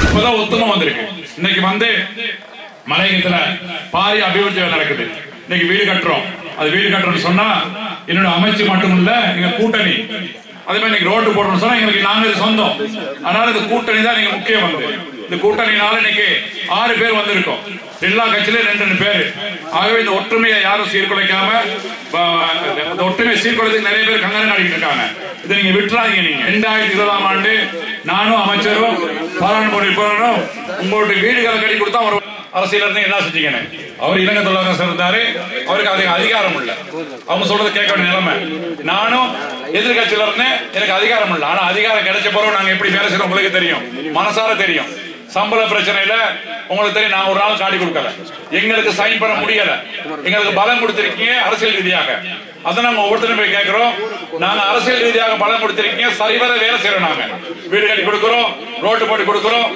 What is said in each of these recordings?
இப்பதான் ஒத்துமை வந்திருக்கு இன்னைக்கு வந்து மலையகத்துல பாரிய அபிவிருத்தி வேலை நடக்குது இன்னைக்கு வீடு கட்டுறோம் அது வீடு கட்டுறோம்னு சொன்னா என்னோட அமைச்சு மட்டும் இல்ல எங்க கூட்டணி அதே மாதிரி இன்னைக்கு ரோடு போடணும்னு சொன்னா எங்களுக்கு நாங்க இது சொந்தம் அதனால இந்த கூட்டணி தான் நீங்க முக்கியம் வந்து இந்த கூட்டணினால இன்னைக்கு ஆறு பேர் வந்திருக்கோம் எல்லா கட்சியிலும் ரெண்டு ரெண்டு பேர் ஆகவே இந்த ஒற்றுமையை யாரும் சீர்குலைக்காம ப- இந்த ஒற்றுமையை சீர்குலைத்துக்கு நிறைய பேர் கங்கணம் காட்டிட்டு இருக்காங்க இதை நீங்க விட்டுறாதீங்க நீங்க ரெண்டாயிரத்தி இருபதாம் ஆண்டு நானும் அமைச்சரும் பாராளுமன்ற உறுப்பினரும் உங்களுடைய வீடுகளை கட்டி கொடுத்தா ஒரு அரசியல் இருந்து என்ன செஞ்சீங்கன்னு அவர் இலங்கை தொழிலாளர் இருந்தாரு அவருக்கு அதிக அதிகாரம் இல்ல அவங்க சொல்றது கேட்க வேண்டிய நிலைமை நானும் எதிர்கட்சியில இருந்தேன் எனக்கு அதிகாரம் இல்ல ஆனா அதிகாரம் கிடைச்ச பிறகு நாங்க எப்படி வேலை செய்யறோம் உங்களுக்கு தெரியும் மனசார தெரியும் சம்பள பிரச்சனையில உங்களுக்கு தெரியும் நான் ஒரு நாள் காட்டி கொடுக்கல எங்களுக்கு சைன் பண்ண முடியல எங்களுக்கு பலம் கொடுத்திருக்கீங்க அரசியல் ரீதியாக அதை நாங்க ஒவ்வொருத்தரும் போய் கேட்கிறோம் நாங்க அரசியல் ரீதியாக பலம் கொடுத்திருக்கீங்க சரிவர வேலை செய்யறோம் நாங்க வீடு கட்டி கொடுக்கிறோம் ரோட்டு போட்டு கொடுக்கிறோம்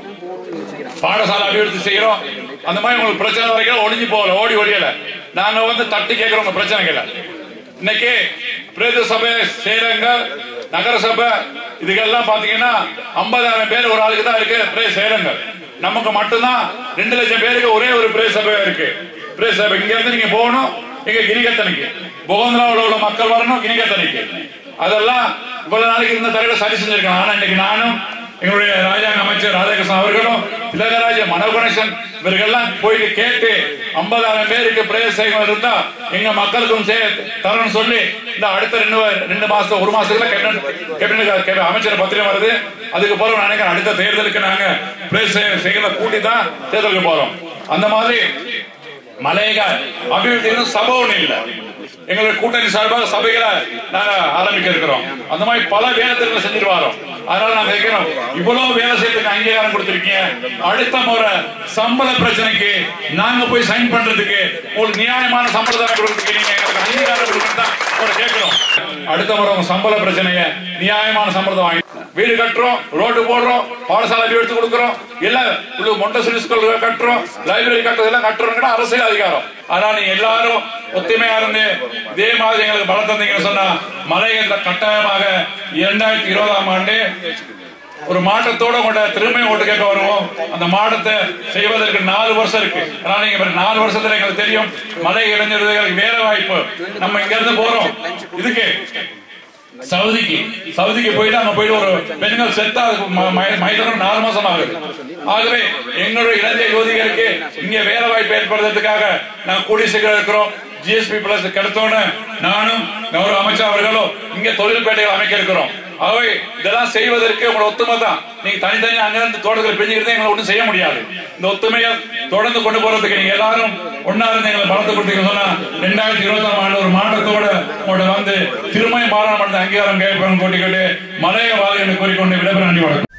பாடசாலை அபிவிருத்தி செய்யறோம் அந்த மாதிரி உங்களுக்கு பிரச்சனை வரைக்கும் ஒளிஞ்சு போகல ஓடி ஒழியல நாங்க வந்து தட்டி கேட்கிறோம் உங்க பிரச்சனைகளை இன்னைக்கு பிரதேச சபை சேரங்கள் நகர சபை இதுக்கெல்லாம் பாத்தீங்கன்னா ஐம்பதாயிரம் பேர் ஒரு ஆளுக்கு தான் இருக்கு பிரதேச சேரங்கள் நமக்கு மட்டும்தான் ரெண்டு லட்சம் பேருக்கு ஒரே ஒரு பிரதேச சபை இருக்கு பிரதேச சபை இங்க இருந்து நீங்க போகணும் இங்க கிரிகத்தனைக்கு போகந்திராவில் உள்ள மக்கள் வரணும் கிரிகத்தனைக்கு அதெல்லாம் இவ்வளவு நாளைக்கு இருந்த தலைவர் சரி செஞ்சிருக்காங்க ஆனா இன்னைக்கு நானும் எங்களுடைய ராஜாங்க அமைச்சர் ராதாகிருஷ்ணன் அவர்களும் திலகராஜ மனோகணேசன் இவர்கள்லாம் போய் கேட்டு ஐம்பதாயிரம் பேருக்கு பிரதேசங்கள் இருந்தா எங்க மக்களுக்கும் சே- தரணும்னு சொல்லி இந்த அடுத்த ரெண்டு வா- ரெண்டு மாசம் ஒரு மாசத்துல கேபினட் கேபினட் கேபி- அமைச்சர் பத்திரம் வருது அதுக்கு பிறகு நான் நினைக்கிறேன் அடுத்த தேர்தலுக்கு நாங்க பிரதேச செயலை கூட்டி தான் தேர்தலுக்கு போறோம் அந்த மாதிரி மலையக அபிவிருத்தி சபை ஒண்ணு இல்ல எங்களுடைய கூட்டணி சார்பாக சபைகளை நாங்க ஆரம்பிக்க இருக்கிறோம் அந்த மாதிரி பல வேலை திட்டங்களை செஞ்சுட்டு வரோம் அதனால நாங்க கேட்கிறோம் இவ்வளவு வேலை செய்யறதுக்கு அங்கீகாரம் கொடுத்திருக்கீங்க அடுத்த முறை சம்பள பிரச்சனைக்கு நாங்க போய் சைன் பண்றதுக்கு ஒரு நியாயமான சம்பளத்தை கொடுத்துருக்கீங்க நீங்க எங்களுக்கு அங்கீகாரம் கொடுக்கணும் தான் உங்களை கேட்கிறோம் அடுத்த முறை உங்க சம்பள பிரச்சனைய நியாயமான சம்பளத்தை வாங்கி வீடு கட்டுறோம் ரோடு போடுறோம் பாடசாலை அபிவிருத்தி கொடுக்கிறோம் எல்லாம் உள்ள மொண்டசரி ஸ்கூல் கட்டுறோம் லைப்ரரி கட்டுறது எல்லாம் கட்டுறோம் அரசியல் அதிகாரம் ஆனா நீங்க எல்லாரும் ஒத்துமையா இருந்து இதே மாதிரி எங்களுக்கு பலம் தந்தீங்கன்னு சொன்னா மலையகத்துல கட்டாயமாக இரண்டாயிரத்தி இருபதாம் ஆண்டு ஒரு மாற்றத்தோட கூட திரும்ப ஓட்டு கேட்க வருவோம் அந்த மாற்றத்தை செய்வதற்கு நாலு வருஷம் இருக்கு அதனால நீங்க பாருங்க, நாலு வருஷத்துல எங்களுக்கு தெரியும் மலை இளைஞர்களுக்கு வேலை வாய்ப்பு நம்ம இங்க இருந்து போறோம் இதுக்கு சவுதிக்கு சவுதிக்கு போயிட்டு அங்க போயிட்டு ஒரு பெண்கள் செத்தா அதுக்கு ம- ம- மைதானம் நாலு மாசம் ஆகுது ஆகவே எங்களுடைய இளைஞர் யுவதிகளுக்கு இங்க வேலை வாய்ப்பு ஏற்படுத்துறதுக்காக நாங்க கூடி சீக்கிரம் இருக்கிறோம் ஜிஎஸ்பி பிளஸ் கிடைத்தோன்னு நானும் கௌரவ அமைச்சர் அவர்களும் இங்க தொழில்பேட்டைகள் அமைக்க இருக்கிறோம் ஆகவே இதெல்லாம் செய்வதற்கு உங்களோட ஒத்துமை தான் நீங்க தனித்தனியா அங்கிருந்து தோட்டத்தில் பிரிஞ்சுக்கிட்டு எங்களை ஒன்றும் செய்ய முடியாது இந்த ஒத்துமையை தொடர்ந்து கொண்டு போறதுக்கு நீங்க எல்லாரும் ஒன்னா இருந்து எங்களை பலத்தை கொடுத்தீங்க சொன்னா ரெண்டாயிரத்தி இருபத்தி ஆண்டு ஒரு மாற்றத்தோட உங்களோட வந்து திருமய பாராளுமன்ற அங்கீகாரம் கேட்பேன் கூட்டிக்கிட்டு மலைய வாழ்க்கை கூறிக்கொண்டு விடைபெற நன்றி வணக்கம்